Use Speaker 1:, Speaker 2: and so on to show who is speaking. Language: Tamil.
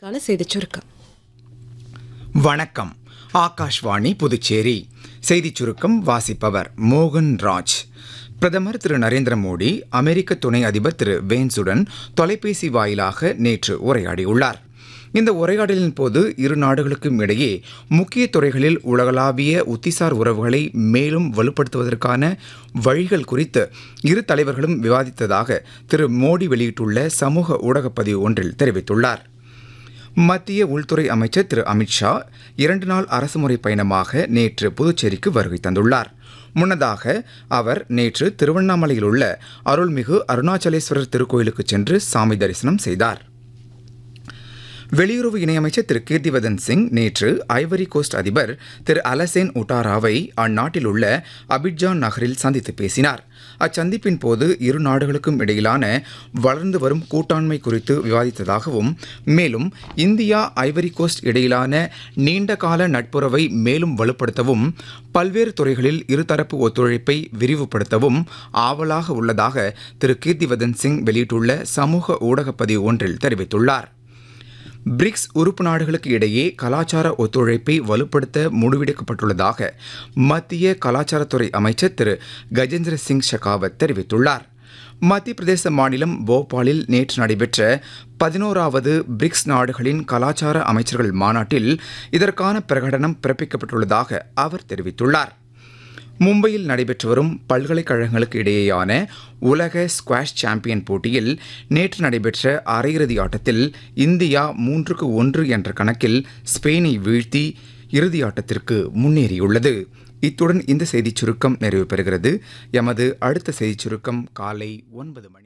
Speaker 1: கால செய்திச் சுருக்கம்
Speaker 2: வணக்கம் ஆகாஷ்வாணி புதுச்சேரி செய்திச் சுருக்கம் வாசிப்பவர் மோகன் ராஜ் பிரதமர் திரு நரேந்திர மோடி அமெரிக்க துணை அதிபர் திரு வேன்ஸுடன் தொலைபேசி வாயிலாக நேற்று உரையாடியுள்ளார் இந்த உரையாடலின் போது இரு நாடுகளுக்கும் இடையே முக்கிய துறைகளில் உலகளாவிய உத்திசார் உறவுகளை மேலும் வலுப்படுத்துவதற்கான வழிகள் குறித்து இரு தலைவர்களும் விவாதித்ததாக திரு மோடி வெளியிட்டுள்ள சமூக ஊடகப் பதிவு ஒன்றில் தெரிவித்துள்ளார் மத்திய உள்துறை அமைச்சர் திரு அமித்ஷா இரண்டு நாள் அரசுமுறை பயணமாக நேற்று புதுச்சேரிக்கு வருகை தந்துள்ளார் முன்னதாக அவர் நேற்று திருவண்ணாமலையில் உள்ள அருள்மிகு அருணாச்சலேஸ்வரர் திருக்கோயிலுக்கு சென்று சாமி தரிசனம் செய்தார் வெளியுறவு இணையமைச்சர் திரு கீர்த்திவர்தன் சிங் நேற்று ஐவரி கோஸ்ட் அதிபர் திரு அலசேன் உட்டாராவை அந்நாட்டில் உள்ள அபிட்ஜான் நகரில் சந்தித்து பேசினார் அச்சந்திப்பின் போது இரு நாடுகளுக்கும் இடையிலான வளர்ந்து வரும் கூட்டாண்மை குறித்து விவாதித்ததாகவும் மேலும் இந்தியா ஐவரி கோஸ்ட் இடையிலான நீண்டகால நட்புறவை மேலும் வலுப்படுத்தவும் பல்வேறு துறைகளில் இருதரப்பு ஒத்துழைப்பை விரிவுபடுத்தவும் ஆவலாக உள்ளதாக திரு கீர்த்திவர்தன் சிங் வெளியிட்டுள்ள சமூக ஊடகப் பதிவு ஒன்றில் தெரிவித்துள்ளார் பிரிக்ஸ் உறுப்பு நாடுகளுக்கு இடையே கலாச்சார ஒத்துழைப்பை வலுப்படுத்த முடிவெடுக்கப்பட்டுள்ளதாக மத்திய கலாச்சாரத்துறை அமைச்சர் திரு கஜேந்திர சிங் ஷெகாவத் தெரிவித்துள்ளார் மத்திய பிரதேச மாநிலம் போபாலில் நேற்று நடைபெற்ற பதினோராவது பிரிக்ஸ் நாடுகளின் கலாச்சார அமைச்சர்கள் மாநாட்டில் இதற்கான பிரகடனம் பிறப்பிக்கப்பட்டுள்ளதாக அவர் தெரிவித்துள்ளார் மும்பையில் நடைபெற்று வரும் பல்கலைக்கழகங்களுக்கு இடையேயான உலக ஸ்குவாஷ் சாம்பியன் போட்டியில் நேற்று நடைபெற்ற அரையிறுதி ஆட்டத்தில் இந்தியா மூன்றுக்கு ஒன்று என்ற கணக்கில் ஸ்பெயினை வீழ்த்தி இறுதி ஆட்டத்திற்கு முன்னேறியுள்ளது இத்துடன் இந்த செய்திச் சுருக்கம் நிறைவு பெறுகிறது எமது அடுத்த செய்திச் சுருக்கம் காலை ஒன்பது மணி